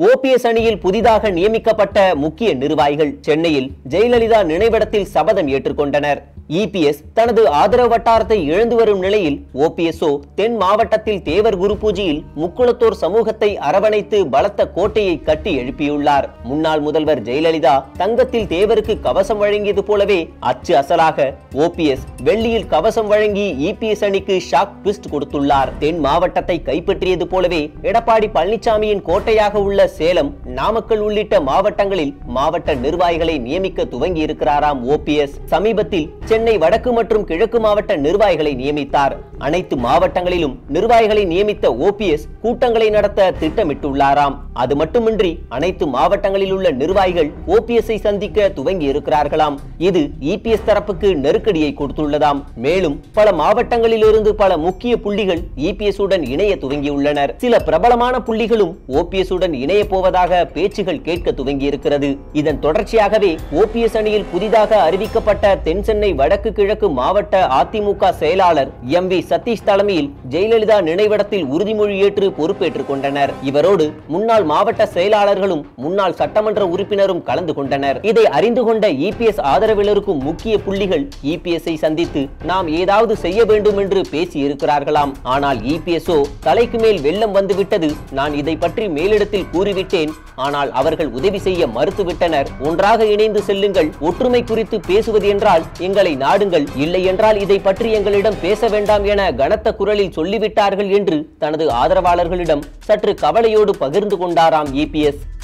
OPS அணியில் புதிதாக நியமிக்கப்பட்ட முக்கிய நிர்வாகிகள் சென்னையில் ஜெயலலிதா நினைவிடத்தில் சபதம் ஏற்றுக்கொண்டனர் இபிஎஸ் தனது ஆதரவு வட்டாரத்தை இழந்து வரும் நிலையில் ஓபிஎஸ்ஓ தென் மாவட்டத்தில் தேவர் குரு பூஜையில் முக்குளத்தோர் சமூகத்தை அரவணைத்து பலத்த கோட்டையை கட்டி எழுப்பியுள்ளார் முன்னாள் முதல்வர் ஜெயலலிதா தங்கத்தில் தேவருக்கு கவசம் வழங்கியது போலவே அச்சு அசலாக ஓபிஎஸ் வெள்ளியில் கவசம் வழங்கி இபிஎஸ் அணிக்கு ஷாக் ட்விஸ்ட் கொடுத்துள்ளார் தென் மாவட்டத்தை கைப்பற்றியது போலவே எடப்பாடி பழனிசாமியின் கோட்டையாக உள்ள சேலம் நாமக்கல் உள்ளிட்ட மாவட்டங்களில் மாவட்ட நிர்வாகிகளை நியமிக்க துவங்கி இருக்கிறாராம் ஓபிஎஸ் சமீபத்தில் சென்னை வடக்கு மற்றும் கிழக்கு மாவட்ட நிர்வாகிகளை நியமித்தார் அனைத்து மாவட்டங்களிலும் நிர்வாகிகளை நியமித்த ஓபிஎஸ் கூட்டங்களை நடத்த திட்டமிட்டுள்ளாராம் அது மட்டுமின்றி அனைத்து மாவட்டங்களில் உள்ள நிர்வாகிகள் ஓபிஎஸ்ஐ சந்திக்க துவங்கி இருக்கிறார்களாம் இது இபிஎஸ் தரப்புக்கு நெருக்கடியை கொடுத்துள்ளதாம் மேலும் பல மாவட்டங்களில் இருந்து பல முக்கிய புள்ளிகள் இபிஎஸ் உடன் இணைய துவங்கியுள்ளனர் சில பிரபலமான புள்ளிகளும் ஓபிஎஸ் உடன் இணைய போவதாக பேச்சுகள் கேட்க துவங்கி இருக்கிறது இதன் தொடர்ச்சியாகவே ஓபிஎஸ் அணியில் புதிதாக அறிவிக்கப்பட்ட தென் சென்னை வடக்கு கிழக்கு மாவட்ட அதிமுக செயலாளர் எம் வி சதீஷ் தலைமையில் ஜெயலலிதா நினைவிடத்தில் உறுதிமொழி ஏற்று பொறுப்பேற்றுக் கொண்டனர் இவரோடு முன்னாள் மாவட்ட செயலாளர்களும் முன்னாள் சட்டமன்ற உறுப்பினரும் கலந்து கொண்டனர் இதை அறிந்து கொண்ட இபிஎஸ் ஆதரவில் இருக்கும் முக்கிய புள்ளிகள் இபிஎஸ் ஐ சந்தித்து நாம் ஏதாவது செய்ய வேண்டும் என்று பேசி இருக்கிறார்களாம் ஆனால் இபிஎஸ்ஓ தலைக்கு மேல் வெள்ளம் வந்துவிட்டது நான் இதை பற்றி மேலிடத்தில் கூறிவிட்டேன் ஆனால் அவர்கள் உதவி செய்ய மறுத்துவிட்டனர் ஒன்றாக இணைந்து செல்லுங்கள் ஒற்றுமை குறித்து பேசுவது என்றால் எங்களை நாடுங்கள் இல்லை என்றால் இதை பற்றி எங்களிடம் பேச வேண்டாம் என கனத்த குரலில் சொல்லிவிட்டார்கள் என்று தனது ஆதரவாளர்களிடம் சற்று கவலையோடு பகிர்ந்து கொண்டாராம் இபிஎஸ்